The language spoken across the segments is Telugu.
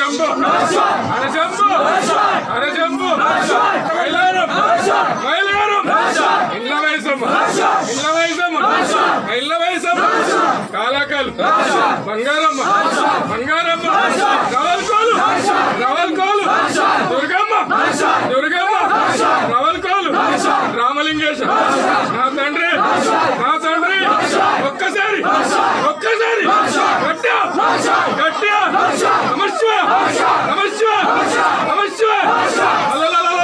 అరజంబు అరజంబు అరజంబు మైలారం మైలారం ఇళ్ళ వయసమ్మ ఇళ్ళ వయసమ్మ ఇళ్ళ వయసమ్మ కాలాకాలు బంగారమ్మ బంగారమ్మ రవల్కోలు రవల్కోలు దుర్గమ్మ దుర్గమ్మ రవల్కోలు రామలింగేశ నా తండ్రి నా తండ్రి ఒక్కసారి ఒక్కసారి గట్టిగా గట్టిగా నమస్వ నమస్వ నమస్వ అలలలల.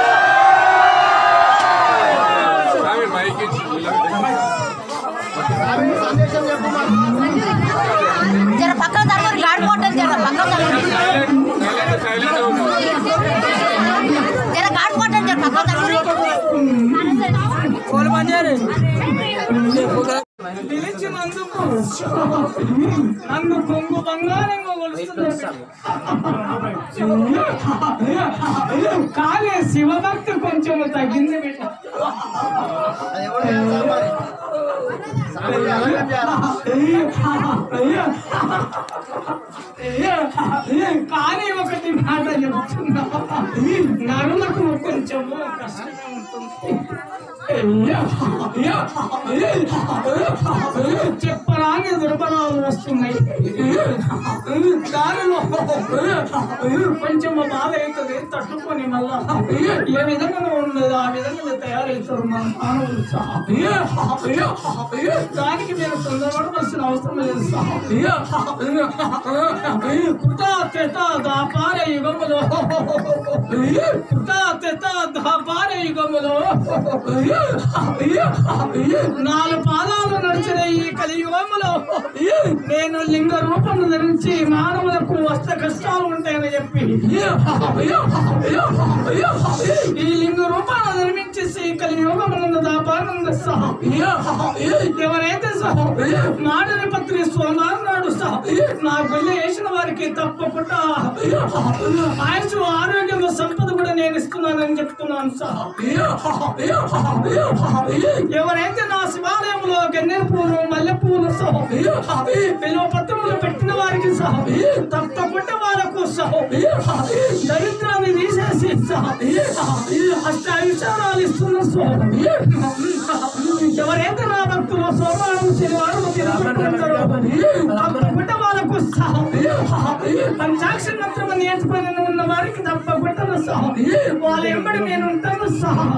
స్వామి మైక్ ఇచ్చి జర పక్కన తరగతి గాడి పోతుంది జర పక్కన తరగతి సైలెంట్ సైలెంట్ అవుతుంది జర గాడి పోతుంది జర పక్కన తరగతి పిలిచినందుకు నన్ను కొంగు బంగారంగా కొలుస్తున్నారు కానీ శివభక్తి కొంచెం తగ్గింది బిడ్డ కానీ ఒకటి మాట చెప్తున్నా నరులకు కొంచెము కష్టంగా ఉంటుంది చెప్పరాని దుర్బలాలు వస్తున్నాయి దానిలో కొంచెం బాధ అవుతుంది తట్టుకొని మళ్ళా ఏ విధంగా ఉండదు ఆ విధంగా తయారవుతారు మన మానవులు దానికి మీరు తొందరపడవలసిన అవసరం లేదు కృత తెత దాపార యుగములో కృత తెత దాపార యుగములో నాలుగు పాదాలు నడిచిన ఈ కలియుగములో నేను లింగ రూపం ధరించి మానవులకు వస్త కష్టాలు ఉంటాయని చెప్పి ఈ లింగ రూపాన్ని నిర్మించేసి కలియుగములందు దాపానంద సహా ఎవరైతే సహా మాడని పత్రి సోమవారం నాడు సహా నా గుళ్ళ వేసిన వారికి తప్పకుండా ఆయుష్ ఆరోగ్యం సంపద కూడా నేను ఇస్తున్నానని చెప్తున్నాను సహా ఎవరైతే నా శివాలయంలో గన్నెల పూలు మల్లె పూలు సహా విలువ పత్రములు పెట్టిన వారికి సహా తప్పకుండా వాళ్ళకు సహా దరిద్రాన్ని తీసేసి సహా అష్ట విచారాలు ఇస్తున్న సహా ఎవరైతే నా భక్తులు సోమవారం శనివారం తిరుగుతుంటారో తప్పకుండా వాళ్ళకు సహా పంచాక్షర మంత్రం నేర్చుకొని ఉన్న వారికి తప్పకుండా సహా వాళ్ళ ఎంబడి నేను ఉంటాను సహా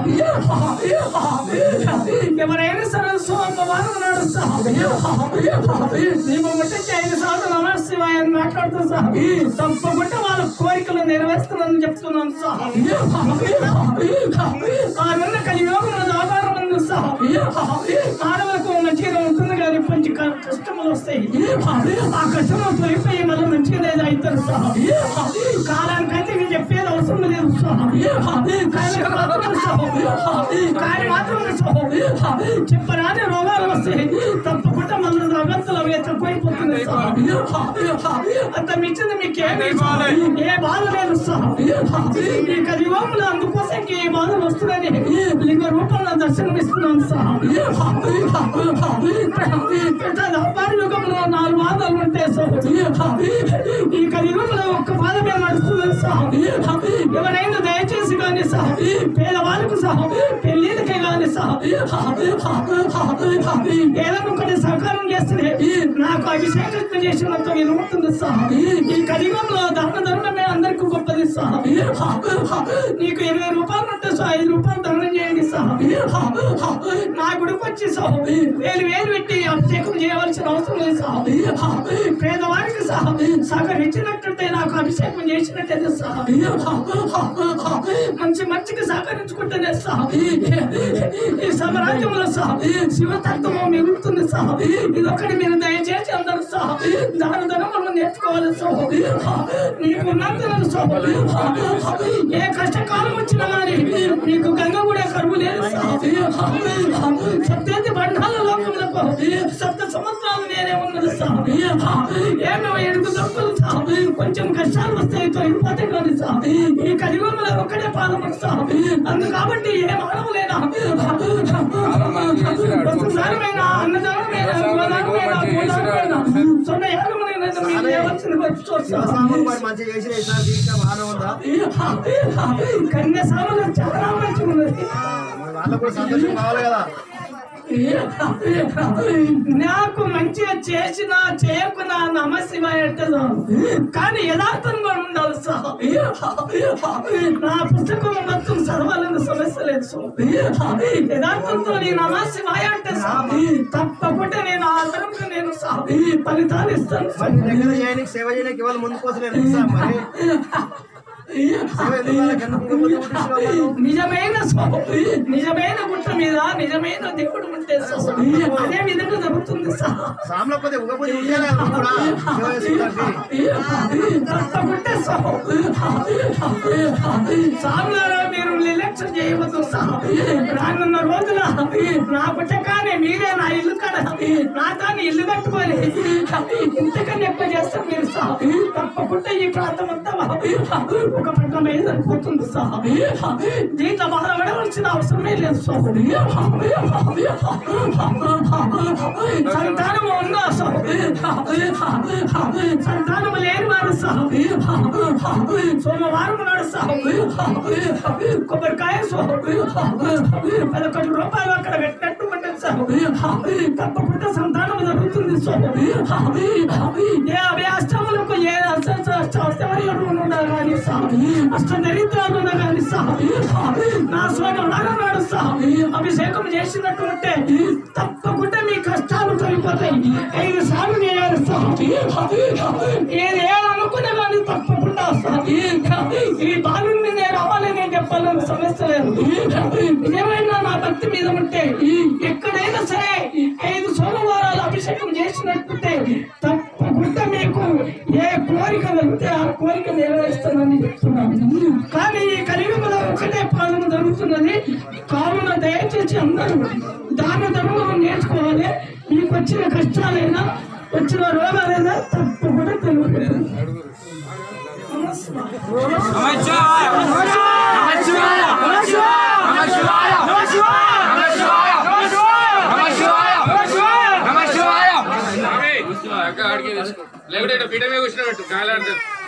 ఎవరైనా సరే సోమవారం నాడు సహా నీవు ముట్టించి ఐదు సార్లు నమ శివాయ అని మాట్లాడుతూ సహా తప్పకుండా వాళ్ళ కోరికలు నెరవేరుస్తున్నానని చెప్తున్నాను సహా ఆ విన్న కలియోగం ఆధారం ఉంది సహా మానవులకు మంచిగా ఉంటుంది కానీ కొంచెం క- కష్టములు వస్తాయి ఆ కష్టములు తొలిపోయి మళ్ళీ మంచిగా లేదు అవుతారు సహా కాలానికైతే నేను చెప్పేది అవసరం లేదు సహా కానీ మాత్రం సహా కానీ మాత్రం సహా చెప్పరాని రోగాలు వస్తాయి తప్పకుండా మళ్ళీ రోగంతులు అవి తక్కువైపోతుంది సహా అంత మించింది మీకు ఏమి ఏ బాధ లేదు సహా ఈ కలియుగంలో అందుకోసం ఈ బాధలు వస్తున్నాయని లింగ రూపంలో దర్శనమిస్తున్నాను సహా వ్యాపార యుగంలో నాలుగు బాధలు ఉంటాయి సహా ఈ కలియుగంలో ఒక్క బాధ మీద నడుస్తుంది సహా ఎవరైనా దయచేసి కానీ సహా పేదవాళ్ళకు సహా పెళ్ళిళ్ళకే కానీ సహా ఏదైనా ఒకటి సహకారం చేస్తే నాకు అభిషేకం చేసినంత విలువతుంది సహా ఈ కలియుగంలో దాన ధర్మమే అందరికీ గొప్పది సహా నీకు ఇరవై రూపాయలు ఉంటే సహా ఐదు రూపాయలు దానం చేయండి సహా నా గుడికి వచ్చి సహా వేలు వేలు పెట్టి అభిషేకం చేయవలసిన అవసరం లేదు సహా పేదవారికి సహా సహకరించినట్టుంటే నాకు అభిషేకం చేసినట్టయితే సహా మంచి మంచికి సహకరించుకుంటేనే సహా ఈ సామ్రాజ్యంలో సహా శివతత్వము మిగులుతుంది సహా ఇదొక్కటి మీరు దయచేసి అందరూ సహా దాని ధనములను నేర్చుకోవాలి సహా నీకు ఉన్నందున సహా ఏ కష్టకాలం వచ్చినా కానీ నీకు గంగ కూడా కరువు లేదు సహా సత్యతి బండాల లోకములకు సప్త సంవత్సరాలు నేనే ఉన్నది సహా ఏమో ఎడుగు దప్పులు సహా కొంచెం కష్టాలు వస్తాయి తొలగిపోతే కానీ సహా ఈ కలియుగంలో ఒక్కటే పాదము సహా అందు కాబట్టి ఏ మానవులైనా వస్తుదానమైన అన్నదానమైన గోదానమైన భూదానమైన సొన్న యాగమైన నేను మీరు చేయవలసింది వచ్చి చూస్తాను శివసాములు మరి మంచిగా చేసిన ఈసారి దీక్ష బాగానే ఉందా కన్యాసాములు చాలా మంచిగా ఉన్నది మరి వాళ్ళకు కూడా సంతోషం కావాలి కదా నాకు మంచిగా చేసిన చేయకున్నా నమ శివాయ అంటే చాలు. కానీ యథార్థంగా ఉండాలి సార్ నా పుస్తకం మొత్తం చదవాలని సమస్య లేదు సార్ యథార్థంతో నేను నమ శివాయ అంటే సార్ తప్పకుండా నేను ఆ తరంగా నేను సార్ ఫలితాలు ఇస్తాను మరి నీ దగ్గర చేయడానికి సేవ చేయడానికి ఇవాళ ముందుకు వస్తలేదు తెలుసా మరి సేవ ఎందుకు వాళ్ళకి ఎందుకు ముందు పుట్టించినావు మరి నువ్వు? నిజమైన స్వ- నిజమైన గుట్ట మీద నిజమైన దేవుడు ఉంటే సార్ అదే విధంగా జరుగుతుంది సార్ సాముల కొద్దిగా ఉగపోయి ఉంటే కదా నువ్వు కూడా సేవ చేసుకోవడానికి తప్పకుంటే సాములారా మీరు నిర్లక్ష్యం చేయవద్దు సార్ రానున్న రోజుల నా పుట్టకానే మీరే నా ఇల్లు కాడ నా దాన్ని ఇల్లు కట్టుకొని ఇంతకన్నా ఎక్కువ చేస్తారు మీరు సార్ తప్పకుండా ఈ ప్రాంతం అంతా ఒక పట్టణం మీద సరిపోతుంది సార్ దీంట్లో బాధపడవలసిన అవసరమే లేదు సార్ సంతానము ఉందా సార్ సంతానము లేని వారు సార్ సోమవారం నాడు సార్ కొబ్బరికాయ సార్ పదకొండు రూపాయలు అక్కడ పెట్టినట్టు ఉంటుంది సార్ తప్పకుండా సంతానం జరుగుతుంది సార్ ఏ అవి అష్టములకు ఏ అష్టవర్యులు ఉన్నా కానీ సార్ అష్ట దరిద్రాలు ఉన్నా కానీ సార్ నా సోమవారం నాడు సార్ అభిషేకం చేసినట్టు ఉంటే తప్పకుండా మీ కష్టాలు తొలిపోతాయి ఐదు సార్లు చేయాలి సార్ ఏది ఏదనుకున్నా కానీ తప్పకుండా సార్ ఈ బాలుని నేను రావాలని నేను చెప్పాలని సమస్య లేదు ఏమైనా నా భక్తి మీద ఉంటే ఎక్కడైనా సరే ఐదు సోమవారాలు అభిషేకం చేసినట్టుంటే తప్పకుండా మీకు ఏ కోరిక వెళ్తే ఆ కోరిక నెరవేరుస్తానని చెప్తున్నాను కానీ ఈ కలియుగంలో ఒకటే పాలన జరుగుతున్నది కావున దయచేసి అందరూ దాన ధర్మం నేర్చుకోవాలి మీకు వచ్చిన కష్టాలైనా వచ్చిన రోగాలైనా తప్పకుండా తెలియదు స్వామి అక్క అడిగి తీసుకో లేకుంటే పీఠమే కూర్చున్నట్టు కాలాడుతుంది